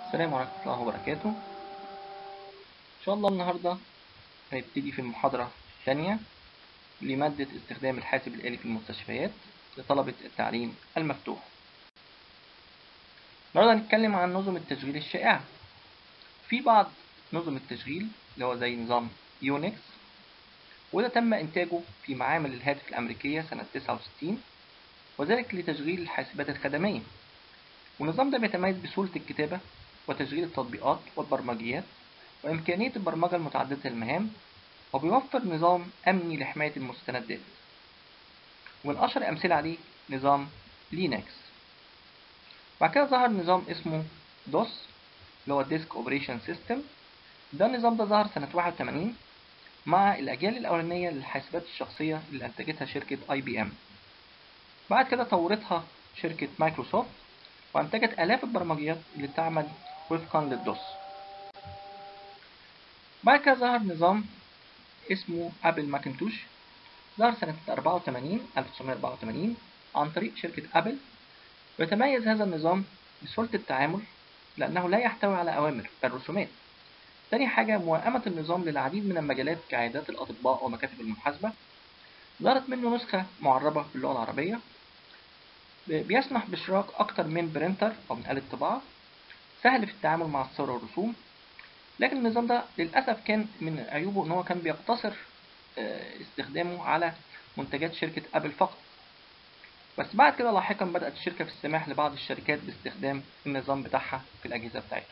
السلام ورحمة الله وبركاته إن شاء الله النهاردة هنبتدي في المحاضرة الثانية لمادة استخدام الحاسب الآلي في المستشفيات لطلبة التعليم المفتوح النهاردة هنتكلم عن نظم التشغيل الشائعة في بعض نظم التشغيل اللي هو زي نظام يونكس وده تم إنتاجه في معامل الهاتف الأمريكية سنة 69 وذلك لتشغيل الحاسبات الخدمية والنظام ده بيتميز بسهولة الكتابة وتشغيل التطبيقات والبرمجيات وإمكانية البرمجة المتعددة المهام وبيوفر نظام أمني لحماية المستندات ومن أشهر أمثلة عليه نظام لينكس بعد كده ظهر نظام اسمه دوس اللي هو ديسك اوبريشن سيستم ده النظام ده ظهر سنة 81 مع الأجيال الأولانية للحاسبات الشخصية اللي أنتجتها شركة اي بي ام بعد كده طورتها شركة مايكروسوفت وأنتجت آلاف البرمجيات اللي تعمل وفقا للدوس بعد كده ظهر نظام اسمه أبل ماكنتوش ظهر سنة 84 1984 عن طريق شركة أبل ويتميز هذا النظام بسهولة التعامل لأنه لا يحتوي على أوامر بل رسومات تاني حاجة موائمة النظام للعديد من المجالات كعيادات الأطباء ومكاتب المحاسبة ظهرت منه نسخة معربة باللغة العربية بيسمح باشتراك أكتر من برينتر أو من آلة طباعة سهل في التعامل مع الصور والرسوم لكن النظام ده للأسف كان من عيوبه إن هو كان بيقتصر استخدامه على منتجات شركة أبل فقط بس بعد كده لاحقا بدأت الشركة في السماح لبعض الشركات باستخدام النظام بتاعها في الأجهزة بتاعتها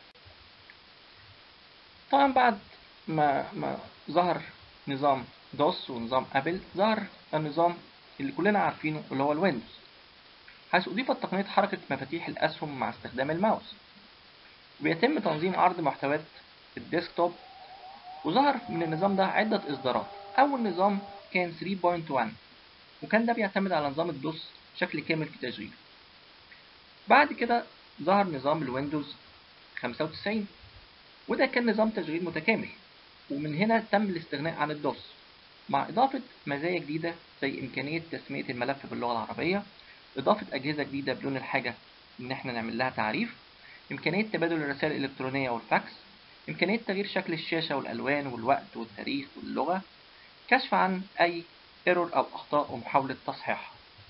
طبعا بعد ما, ما ظهر نظام دوس ونظام أبل ظهر النظام اللي كلنا عارفينه اللي هو الويندوز حيث أضيفت تقنية حركة مفاتيح الأسهم مع استخدام الماوس وبيتم تنظيم عرض محتويات الديسكتوب وظهر من النظام ده عدة إصدارات أول نظام كان 3.1 وكان ده بيعتمد على نظام الدوس بشكل كامل في تشغيله بعد كده ظهر نظام الويندوز 95 وده كان نظام تشغيل متكامل ومن هنا تم الاستغناء عن الدوس مع إضافة مزايا جديدة زي إمكانية تسمية الملف باللغة العربية إضافة أجهزة جديدة بدون الحاجة إن إحنا نعمل لها تعريف إمكانية تبادل الرسائل الإلكترونية والفاكس إمكانية تغيير شكل الشاشة والألوان والوقت والتاريخ واللغة كشف عن أي ايرور أو أخطاء ومحاولة تصحيحها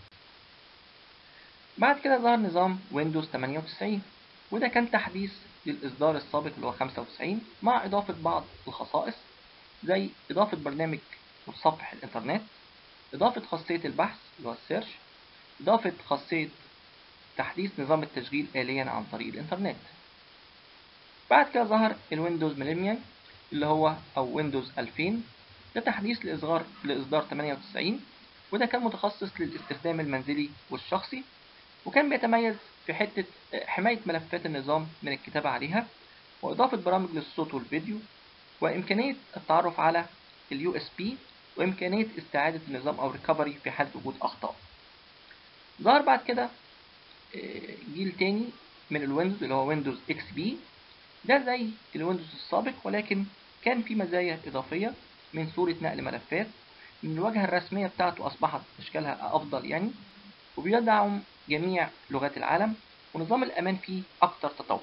بعد كده ظهر نظام ويندوز 98 وده كان تحديث للإصدار السابق اللي هو 95 مع إضافة بعض الخصائص زي إضافة برنامج متصفح الإنترنت إضافة خاصية البحث اللي هو السيرش إضافة خاصية تحديث نظام التشغيل آليا عن طريق الإنترنت بعد كده ظهر الويندوز ميلينيوم اللي هو أو ويندوز 2000 ده تحديث لإصدار لإصدار 98 وده كان متخصص للاستخدام المنزلي والشخصي وكان بيتميز في حتة حماية ملفات النظام من الكتابة عليها وإضافة برامج للصوت والفيديو وإمكانية التعرف على اليو اس بي وإمكانية استعادة النظام أو ريكفري في حالة وجود أخطاء ظهر بعد كده جيل تاني من الويندوز اللي هو ويندوز اكس بي ده زي الويندوز السابق ولكن كان في مزايا إضافية من صورة نقل ملفات من الواجهة الرسمية بتاعته أصبحت أشكالها أفضل يعني وبيدعم جميع لغات العالم ونظام الأمان فيه أكثر تطور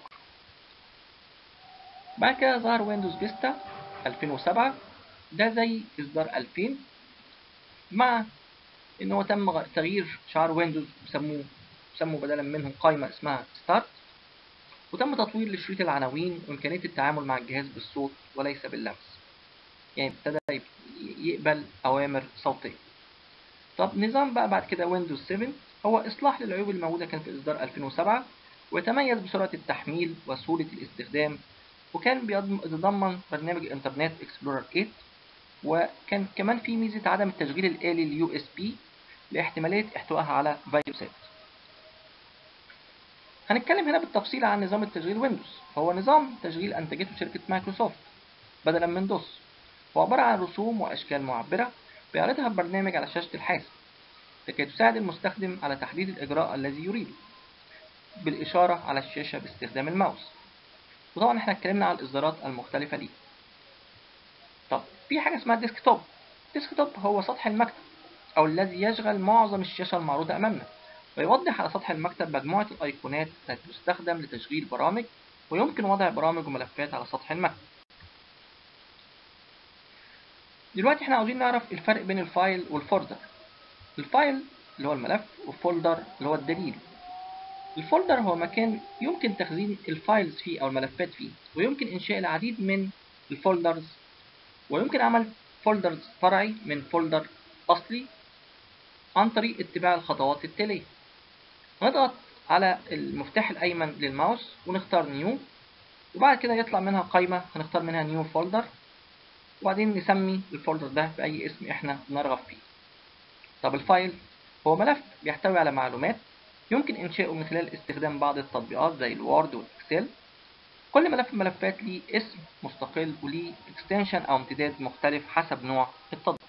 بعد كده ظهر ويندوز فيستا 2007 ده زي إصدار 2000 مع إن هو تم تغيير شعار ويندوز وسموه سموا بدلا منه قائمة اسمها ستارت وتم تطوير لشريط العناوين وإمكانية التعامل مع الجهاز بالصوت وليس باللمس يعني ابتدى يقبل أوامر صوتية طب نظام بقى بعد كده ويندوز 7 هو إصلاح للعيوب الموجودة كان في إصدار 2007 ويتميز بسرعة التحميل وسهولة الاستخدام وكان بيتضمن برنامج الإنترنت إكسبلورر 8 وكان كمان في ميزة عدم التشغيل الآلي اليو اس بي لاحتمالية احتوائها على فيروسات هنتكلم هنا بالتفصيل عن نظام التشغيل ويندوز هو نظام تشغيل أنتجته شركة مايكروسوفت بدلا من دوس هو عبارة عن رسوم وأشكال معبرة بيعرضها البرنامج على شاشة الحاسب لكي تساعد المستخدم على تحديد الإجراء الذي يريده بالإشارة على الشاشة باستخدام الماوس وطبعا احنا اتكلمنا على الإصدارات المختلفة ليه طب في حاجة اسمها ديسكتوب ديسكتوب هو سطح المكتب أو الذي يشغل معظم الشاشة المعروضة أمامنا ويوضح على سطح المكتب مجموعة الأيقونات التي تستخدم لتشغيل برامج ويمكن وضع برامج وملفات على سطح المكتب دلوقتي احنا عاوزين نعرف الفرق بين الفايل والفولدر الفايل اللي هو الملف والفولدر اللي هو الدليل الفولدر هو مكان يمكن تخزين الفايلز فيه أو الملفات فيه ويمكن إنشاء العديد من الفولدرز ويمكن عمل فولدرز فرعي من فولدر أصلي عن طريق اتباع الخطوات التالية نضغط على المفتاح الأيمن للماوس ونختار نيو وبعد كده يطلع منها قائمة هنختار منها نيو فولدر وبعدين نسمي الفولدر ده بأي اسم احنا نرغب فيه طب الفايل هو ملف بيحتوي على معلومات يمكن إنشاؤه من خلال استخدام بعض التطبيقات زي الوورد والإكسل كل ملف من الملفات ليه اسم مستقل وليه اكستنشن أو امتداد مختلف حسب نوع التطبيق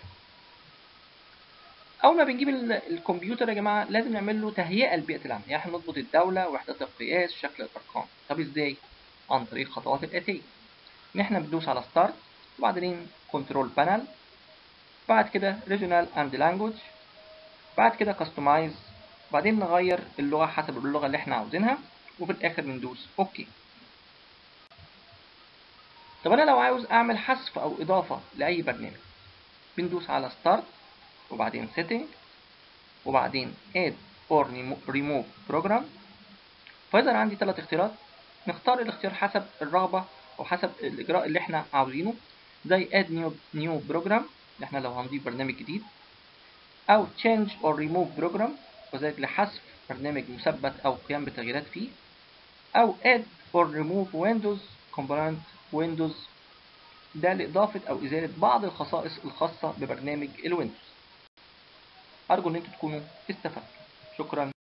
أول ما بنجيب الكمبيوتر يا جماعة لازم نعمل له تهيئة لبيئة العمل يعني نضبط الدولة وحدات القياس شكل الأرقام طب إزاي؟ عن طريق الخطوات الآتية إن إحنا بندوس على ستارت وبعدين كنترول بانل بعد كده ريجونال اند لانجوج بعد كده كاستمايز بعدين نغير اللغة حسب اللغة اللي احنا عاوزينها وفي الآخر بندوس أوكي طب أنا لو عاوز أعمل حذف أو إضافة لأي برنامج بندوس على ستارت وبعدين setting وبعدين add or remove program فيظهر عندي ثلاث اختيارات نختار الاختيار حسب الرغبة أو حسب الإجراء اللي احنا عاوزينه زي add new, new program اللي احنا لو هنضيف برنامج جديد أو change or remove program وذلك لحذف برنامج مثبت أو قيام بتغييرات فيه أو add or remove windows component windows ده لإضافة أو إزالة بعض الخصائص الخاصة ببرنامج الويندوز أرجو إن أنتم تكونوا استفدتوا شكرا